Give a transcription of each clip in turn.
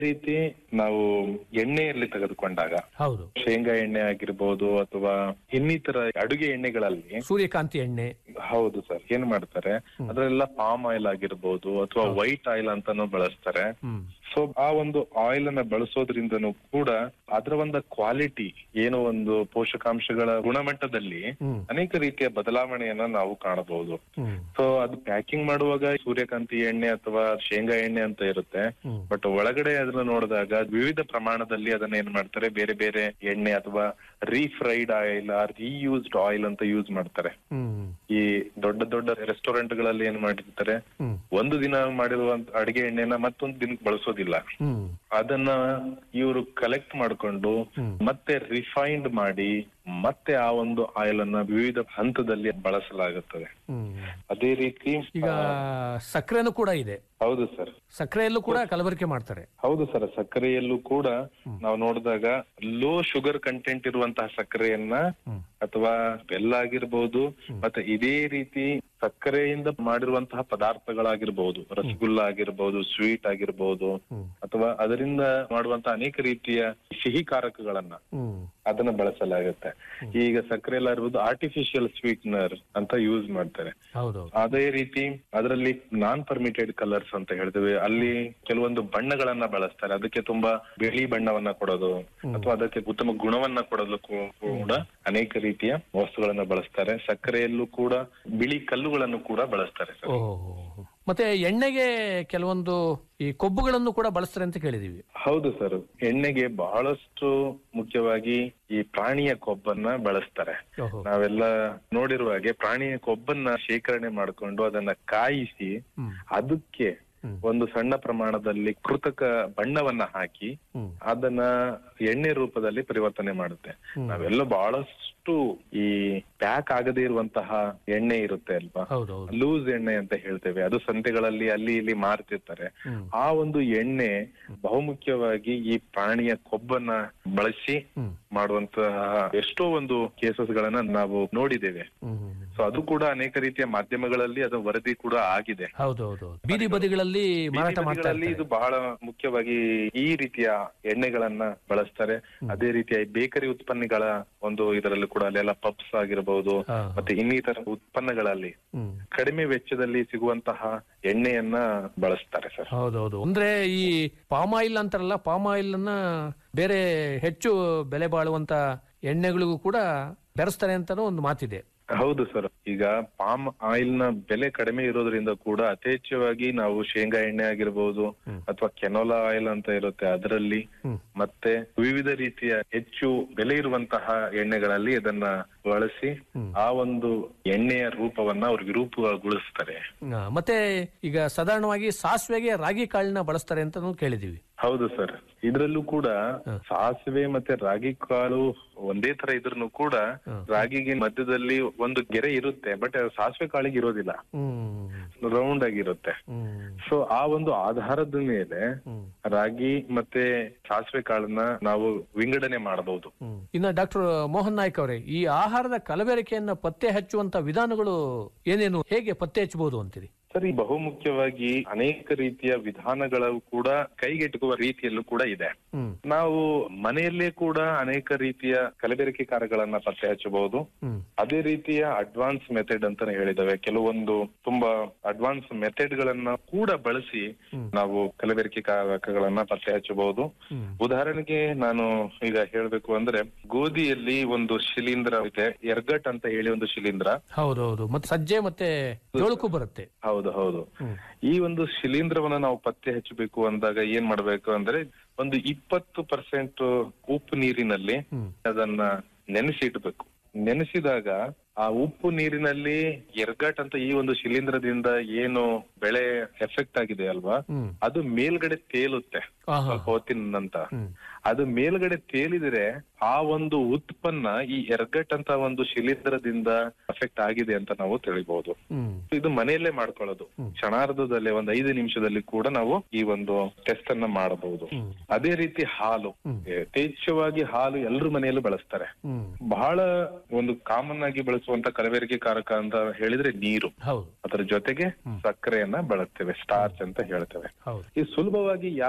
ರೀತಿ ನಾವು ಎಣ್ಣೆಯಲ್ಲಿ ತೆಗೆದುಕೊಂಡಾಗ ಹೌದು ಶೇಂಗಾ ಎಣ್ಣೆ ಆಗಿರ್ಬೋದು ಅಥವಾ ಇನ್ನಿತರ ಅಡುಗೆ ಎಣ್ಣೆಗಳಲ್ಲಿ ಸೂರ್ಯಕಾಂತಿ ಎಣ್ಣೆ ಹೌದು ಸರ್ ಏನ್ ಮಾಡ್ತಾರೆ ಅದ್ರೆಲ್ಲ ಪಾಮ್ ಆಯಿಲ್ ಆಗಿರ್ಬೋದು ಅಥವಾ ವೈಟ್ ಆಯಿಲ್ ಅಂತಾನು ಬಳಸ್ತಾರೆ ಹ್ಮ್ ಸೊ ಆ ಒಂದು ಆಯಿಲ್ ಅನ್ನ ಬಳಸೋದ್ರಿಂದನೂ ಕೂಡ ಅದರ ಒಂದು ಕ್ವಾಲಿಟಿ ಏನೋ ಒಂದು ಪೋಷಕಾಂಶಗಳ ಗುಣಮಟ್ಟದಲ್ಲಿ ಹ್ಮ್. ಅನೇಕ ರೀತಿಯ ಬದಲಾವಣೆಯನ್ನ ನಾವು ಕಾಣಬಹುದು ಹ್ಮ್ ಸೊ ಅದು ಪ್ಯಾಕಿಂಗ್ ಮಾಡುವಾಗ ಸೂರ್ಯಕಾಂತಿ ಎಣ್ಣೆ ಅಥವಾ ಶೇಂಗಾ ಎಣ್ಣೆ ಅಂತ ಇರುತ್ತೆ ಹ್ಮ್. ಬಟ್ ಒಳಗಡೆ ಅದನ್ನ ನೋಡಿದಾಗ ವಿವಿಧ ಪ್ರಮಾಣದಲ್ಲಿ ಅದನ್ನ ಏನ್ ಮಾಡ್ತಾರೆ ಬೇರೆ ಬೇರೆ ಎಣ್ಣೆ ಅಥವಾ refried oil or reused oil ಅಂತ ಯೂಸ್ ಮಾಡ್ತಾರೆ ಹ್ಮ್ ಈ ದೊಡ್ಡ ದೊಡ್ಡ ರೆಸ್ಟೋರೆಂಟ್ ಗಳಲ್ಲಿ ಏನ್ ಮಾಡಿರ್ತಾರೆ ಹ್ಮ್ ಒಂದು ದಿನ ಮಾಡಿರುವಂತ ಅಡಿಗೆ ಎಣ್ಣೆನ ಮತ್ತೊಂದು ದಿನಕ್ಕೆ ಬಳಸೋದಿಲ್ಲ ಹ್ಮ್ ಅದನ್ನ ಇವರು ಕಲೆಕ್ಟ್ ಮಾಡ್ಕೊಂಡು ಹ್ಮ್. ಮತ್ತೆ ರಿಫೈನ್ಡ್ ಮಾಡಿ ಮತ್ತೆ ಆ ಒಂದು ಆಯಿಲ್ ಅನ್ನ ವಿವಿಧ ಹಂತದಲ್ಲಿ ಬಳಸಲಾಗುತ್ತದೆ ಹ್ಮ್ ಅದೇ ರೀತಿ ಈಗ ಸಕ್ಕರೆನೂ ಕೂಡ ಇದೆ ಹೌದು ಸರ್ ಸಕ್ಕರೆಯಲ್ಲೂ ಕೂಡ ಕಲಬೆರಕೆ ಮಾಡ್ತಾರೆ ಹೌದು ಸರ್ ಸಕ್ಕರೆಯಲ್ಲೂ ಕೂಡ ನಾವು ನೋಡಿದಾಗ ಲೋ ಶುಗರ್ ಕಂಟೆಂಟ್ ಇರುವಂತಹ ಸಕ್ಕರೆಯನ್ನ ಹ್ಮ್. ಅಥವಾ ಬೆಲ್ಲ ಆಗಿರ್ಬೋದು ಮತ್ತೆ ಇದೇ ರೀತಿ ಸಕ್ಕರೆಯಿಂದ ಮಾಡಿರುವಂತಹ ಪದಾರ್ಥಗಳಾಗಿರ್ಬೋದು ರಸಗುಲ್ಲ ಆಗಿರ್ಬೋದು ಸ್ವೀಟ್ ಆಗಿರ್ಬೋದು ಹ್ಮ್. ಅಥವಾ ಅದರಿಂದ ಮಾಡುವಂತಹ ಅನೇಕ ರೀತಿಯ ಸಿಹಿ ಕಾರಕಗಳನ್ನ ಹ್ಮ್ ಅದನ್ನ ಬಳಸಲಾಗುತ್ತೆ ಈಗ ಸಕ್ಕರೆ ಎಲ್ಲ ಇರ್ಬೋದು ಆರ್ಟಿಫಿಷಿಯಲ್ ಸ್ವೀಟ್ನರ್ ಅಂತ ಯೂಸ್ ಮಾಡ್ತಾರೆ ಹೌದು ಅದೇ ರೀತಿ ಅದರಲ್ಲಿ ನಾನ್ ಪರ್ಮಿಟೆಡ್ ಕಲರ್ಸ್ ಅಂತ ಹೇಳ್ತೇವೆ ಅಲ್ಲಿ ಕೆಲವೊಂದು ಬಣ್ಣಗಳನ್ನ ಬಳಸ್ತಾರೆ ಅದಕ್ಕೆ ತುಂಬಾ ಬಿಳಿ ಬಣ್ಣವನ್ನ ಕೊಡೋದು ಅಥವಾ ಅದಕ್ಕೆ ಉತ್ತಮ ಗುಣವನ್ನ ಕೊಡಲು ಕೂ- ಕೂಡ ಅನೇಕ ರೀತಿಯ ವಸ್ತುಗಳನ್ನ ಬಳಸ್ತಾರೆ ಸಕ್ಕರೆಯಲ್ಲೂ ಕೂಡ ಬಿಳಿ ಕಲ್ಲುಗಳನ್ನು ಕೂಡ ಬಳಸ್ತಾರೆ ಸರ್ ಓಹೋ ಮತ್ತೆ ಎಣ್ಣೆಗೆ ಕೆಲವೊಂದು ಈ ಕೊಬ್ಬುಗಳನ್ನು ಕೂಡ ಬಳಸ್ತಾರೆ ಅಂತ ಕೇಳಿದೀವಿ ಹೌದು ಸರ್ ಎಣ್ಣೆಗೆ ಬಹಳಷ್ಟು ಮುಖ್ಯವಾಗಿ ಈ ಪ್ರಾಣಿಯ ಕೊಬ್ಬನ್ನ ಬಳಸ್ತಾರೆ ಓಹೋ ನಾವೆಲ್ಲ ನೋಡಿರುವ ಹಾಗೆ ಪ್ರಾಣಿಯ ಕೊಬ್ಬನ್ನ ಶೇಖರಣೆ ಮಾಡಿಕೊಂಡು ಅದನ್ನ ಕಾಯಿಸಿ ಹ್ಮ್ ಅದಕ್ಕೆ ಹ್ಮ್. ಒಂದು ಸಣ್ಣ ಪ್ರಮಾಣದಲ್ಲಿ ಕೃತಕ ಬಣ್ಣವನ್ನ ಹಾಕಿ ಹ್ಮ್ ಅದನ್ನ ಎಣ್ಣೆ ರೂಪದಲ್ಲಿ ಪರಿವರ್ತನೆ ಮಾಡುತ್ತೆ ಹ್ಮ್. ನಾವೆಲ್ಲ ಬಹಳಷ್ಟು ಈ ಪ್ಯಾಕ್ ಆಗದೇ ಇರುವಂತಹ ಎಣ್ಣೆ ಇರುತ್ತೆ ಅಲ್ವಾ ಹೌದು ಹೌದು ಲೂಸ್ ಎಣ್ಣೆ ಅಂತ ಹೇಳ್ತೇವೆ ಅದು ಸಂತೆಗಳಲ್ಲಿ ಅಲ್ಲಿ ಇಲ್ಲಿ ಮಾರ್ತಿರ್ತಾರೆ ಹ್ಮ್ ಆ ಒಂದು ಎಣ್ಣೆ ಬಹುಮುಖ್ಯವಾಗಿ ಈ ಪ್ರಾಣಿಯ ಕೊಬ್ಬನ್ನ ಬಳಸಿ ಹ್ಮ್ ಮಾಡುವಂತಹ ಎಷ್ಟೋ ಒಂದು ಕೇಸಸ್ ಗಳನ್ನ ನಾವು ನೋಡಿದ್ದೇವೆ ಹ್ಮ್ ಹ್ಮ್. ಸೊ ಅದು ಕೂಡ ಅನೇಕ ರೀತಿಯ ಮಾಧ್ಯಮಗಳಲ್ಲಿ ಅದು ವರದಿ ಕೂಡ ಆಗಿದೆ ಹೌದು ಹೌದು ಹೌದು. ಬೀದಿ ಬದಿಗಳಲ್ಲಿ ಮಾರಾಟ ಬೀದಿ ಮಾಡ್ತಾ ಬದಿಗಳಲ್ಲಿ ಇದು ಇರ್ತಾರೆ ಬಹಳ ಮುಖ್ಯವಾಗಿ ಈ ರೀತಿಯ ಎಣ್ಣೆಗಳನ್ನ ಬಳಸ್ತಾರೆ ಅದೇ ರೀತಿಯ ಬೇಕರಿ ಉತ್ಪನ್ನಗಳ ಒಂದು ಇದರಲ್ಲೂ ಕೂಡ ಅಲ್ಲೆಲ್ಲ ಪಪ್ಸ್ ಆಗಿರಬಹುದು ಹಾ. ಮತ್ತೆ ಇನ್ನಿತರ ಉತ್ಪನ್ನಗಳಲ್ಲಿ ಹ್ಮ್ ಕಡಿಮೆ ವೆಚ್ಚದಲ್ಲಿ ಸಿಗುವಂತಹ ಎಣ್ಣೆಯನ್ನ ಬಳಸ್ತಾರೆ ಸರ್ ಹೌದೌದು ಅಂದ್ರೆ ಈ ಪಾಮ್ ಆಯಿಲ್ ಅಂತಾರಲ್ಲ ಪಾಮ್ ಆಯಿಲ್ ಅನ್ನ ಬೇರೆ ಹೆಚ್ಚು ಬೆಲೆ ಬಾಳುವಂತ ಎಣ್ಣೆಗಳಿಗೂ ಕೂಡ ಬೆರೆಸ್ತಾರೆ ಅಂತಾನೂ ಒಂದು ಮಾತಿದೆ ಹೌದು ಸರ್ ಈಗ ಪಾಮ್ ಆಯಿಲ್ ನ ಬೆಲೆ ಕಡಿಮೆ ಇರೋದ್ರಿಂದ ಕೂಡ ಯಥೇಚ್ಛವಾಗಿ ನಾವು ಶೇಂಗಾ ಎಣ್ಣೆ ಆಗಿರ್ಬೋದು ಹ್ಮ್. ಅಥವಾ ಕೆನೋಲಾ ಆಯಿಲ್ ಅಂತ ಇರುತ್ತೆ ಅದರಲ್ಲಿ ಹ್ಮ್. ಮತ್ತೆ ವಿವಿಧ ರೀತಿಯ ಹೆಚ್ಚು ಬೆಲೆ ಇರುವಂತಹ ಎಣ್ಣೆಗಳಲ್ಲಿ ಇದನ್ನ ಬಳಸಿ ಹ್ಮ್. ಆ ಒಂದು ಎಣ್ಣೆಯ ರೂಪವನ್ನ ಅವ್ರಿಗೆ ರೂಪಗೊಳಿಸ್ತಾರೆ ಆ, ಮತ್ತೆ ಈಗ ಸಾಧಾರಣವಾಗಿ ಸಾಸಿವೆಗೆ ರಾಗಿ ಕಾಳನ್ನ ಬಳಸ್ತಾರೆ ಅಂತಾನೂ ಕೇಳಿದೀವಿ ಹೌದು ಸರ್ ಇದ್ರಲ್ಲೂ ಕೂಡ ಸಾಸಿವೆ ಮತ್ತೆ ರಾಗಿ ಕಾಳು ಒಂದೇ ತರ ಇದ್ರೂ ಕೂಡ ಹ್ಮ್. ರಾಗಿಗೆ ಮಧ್ಯದಲ್ಲಿ ಒಂದು ಗೆರೆ ಇರುತ್ತೆ ಬಟ್ ಸಾಸಿವೆ ಕಾಳಿಗೆ ಇರೋದಿಲ್ಲ ಹ್ಮ್ ರೌಂಡ್ ಆಗಿರುತ್ತೆ ಹ್ಮ್ ಸೊ ಆ ಒಂದು ಆಧಾರದ ಮೇಲೆ ಹ್ಮ್ ರಾಗಿ ಮತ್ತೆ ಸಾಸಿವೆ ಕಾಳನ್ನ ನಾವು ವಿಂಗಡಣೆ ಮಾಡಬಹುದು ಹ್ಮ್. ಇನ್ನ ಡಾಕ್ಟರ್ ಮೋಹನ್ ನಾಯ್ಕ್ ಅವರೇ ಈ ಆಹಾರದ ಕಲಬೆರಕೆಯನ್ನ ಪತ್ತೆ ಹಚ್ಚುವಂತ ವಿಧಾನಗಳು ಏನೇನು ಹೇಗೆ ಪತ್ತೆ ಹಚ್ಚಬಹುದು ಅಂತೀರಿ ಸರಿ ಬಹುಮುಖ್ಯವಾಗಿ ಅನೇಕ ರೀತಿಯ ವಿಧಾನಗಳು ಕೂಡ ಕೈಗೆಟುಕುವ ರೀತಿಯಲ್ಲೂ ಕೂಡ ಇದೆ ಹ್ಮ್ ನಾವು ಮನೆಯಲ್ಲೇ ಕೂಡ ಅನೇಕ ರೀತಿಯ ಕಲಬೆರಕೆಕಾರಗಳನ್ನ ಪತ್ತೆ ಹಚ್ಚಬಹುದು ಹ್ಮ್ ಅದೇ ರೀತಿಯ ಅಡ್ವಾನ್ಸ್ ಮೆಥಡ್ ಅಂತಾನೆ ಹೇಳಿದಾವೆ ಕೆಲವೊಂದು ತುಂಬಾ ಅಡ್ವಾನ್ಸ್ ಮೆಥಡ್ ಗಳನ್ನ ಕೂಡ ಬಳಸಿ ಹ್ಮ್. ನಾವು ಕಲಬೆರಕೆ ಕಾರಕಗಳನ್ನ ಪತ್ತೆ ಹಚ್ಚಬಹುದು ಹ್ಮ್ ಉದಾಹರಣೆಗೆ ನಾನು ಈಗ ಹೇಳ್ಬೇಕು ಅಂದ್ರೆ ಗೋಧಿಯಲ್ಲಿ ಒಂದು ಶಿಲೀಂಧ್ರ ಇದೆ ಎರ್ಗಟ್ ಅಂತ ಹೇಳಿ ಒಂದು ಶಿಲೀಂಧ್ರ ಹೌದೌದು ಮತ್ತೆ ಸಜ್ಜೆ ಮತ್ತೆ ಜೋಳಕ್ಕೂ ಬರುತ್ತೆ ಹೌದು ಹೌದು ಹ್ಮ್ ಈ ಒಂದು ಶಿಲೀಂಧ್ರವನ್ನ ನಾವು ಪತ್ತೆ ಹಚ್ಚಬೇಕು ಅಂದಾಗ ಏನ್ ಮಾಡ್ಬೇಕು ಅಂದ್ರೆ ಒಂದು ಇಪ್ಪತ್ತು ಪರ್ಸೆಂಟ್ ಉಪ್ಪು ನೀರಿನಲ್ಲಿ ಹ್ಮ್ ಅದನ್ನ ನೆನೆಸಿ ಇಡ್ಬೇಕು ನೆನೆಸಿದಾಗ ಆ ಉಪ್ಪು ನೀರಿನಲ್ಲಿ ಎರ್ಗಟ್ ಅಂತ ಈ ಒಂದು ಶಿಲೀಂಧ್ರದಿಂದ ಏನು ಬೆಳೆ ಎಫೆಕ್ಟ್ ಆಗಿದೆ ಅಲ್ವಾ ಹ್ಮ್ ಅದು ಮೇಲ್ಗಡೆ ತೇಲುತ್ತೆ ಆಹಾ. ಸ್ವಲ್ಪ ಹೊತ್ತಿನ ನಂತರ ಹ್ಮ್ ಅದು ಮೇಲ್ಗಡೆ ತೇಲಿದ್ರೆ ಆ ಒಂದು ಉತ್ಪನ್ನ ಈ ಎರ್ಗಟ್ ಅಂತ ಒಂದು ಶಿಲೀಂಧ್ರದಿಂದ ಅಫೆಕ್ಟ್ ಆಗಿದೆ ಅಂತ ನಾವು ತಿಳಿಬಹುದು ಹ್ಮ್ ಇದು ಮನೆಯಲ್ಲೇ ಮಾಡ್ಕೊಳ್ಳೋದು ಕ್ಷಣಾರ್ಧದಲ್ಲೇ ಒಂದು ಐದು ನಿಮಿಷದಲ್ಲಿ ಕೂಡ ನಾವು ಈ ಒಂದು ಟೆಸ್ಟ್ ಅನ್ನ ಮಾಡಬಹುದು ಹ್ಮ್ ಅದೇ ರೀತಿ ಹಾಲು ಹ್ಮ್. ಯಥೇಚ್ಛವಾಗಿ ಹಾಲು ಎಲ್ಲರೂ ಮನೆಯಲ್ಲೂ ಬಳಸ್ತಾರೆ ಹ್ಮ್ ಬಹಳ ಒಂದು ಕಾಮನ್ ಆಗಿ ಬಳಸುವಂತ ಕಲಬೆರಕೆ ಕಾರಕ ಅಂತ ಹೇಳಿದ್ರೆ ನೀರು ಹೌದು ಅದರ ಜೊತೆಗೆ ಸಕ್ಕರೆಯನ್ನ ಬಳಸ್ತೇವೆ ಸ್ಟಾರ್ಚ್ ಅಂತ ಹೇಳ್ತೇವೆ ಹೌದು ಈ ಸುಲಭವಾಗಿ ಯಾವ ರೀತಿ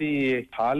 ಹಾಲ್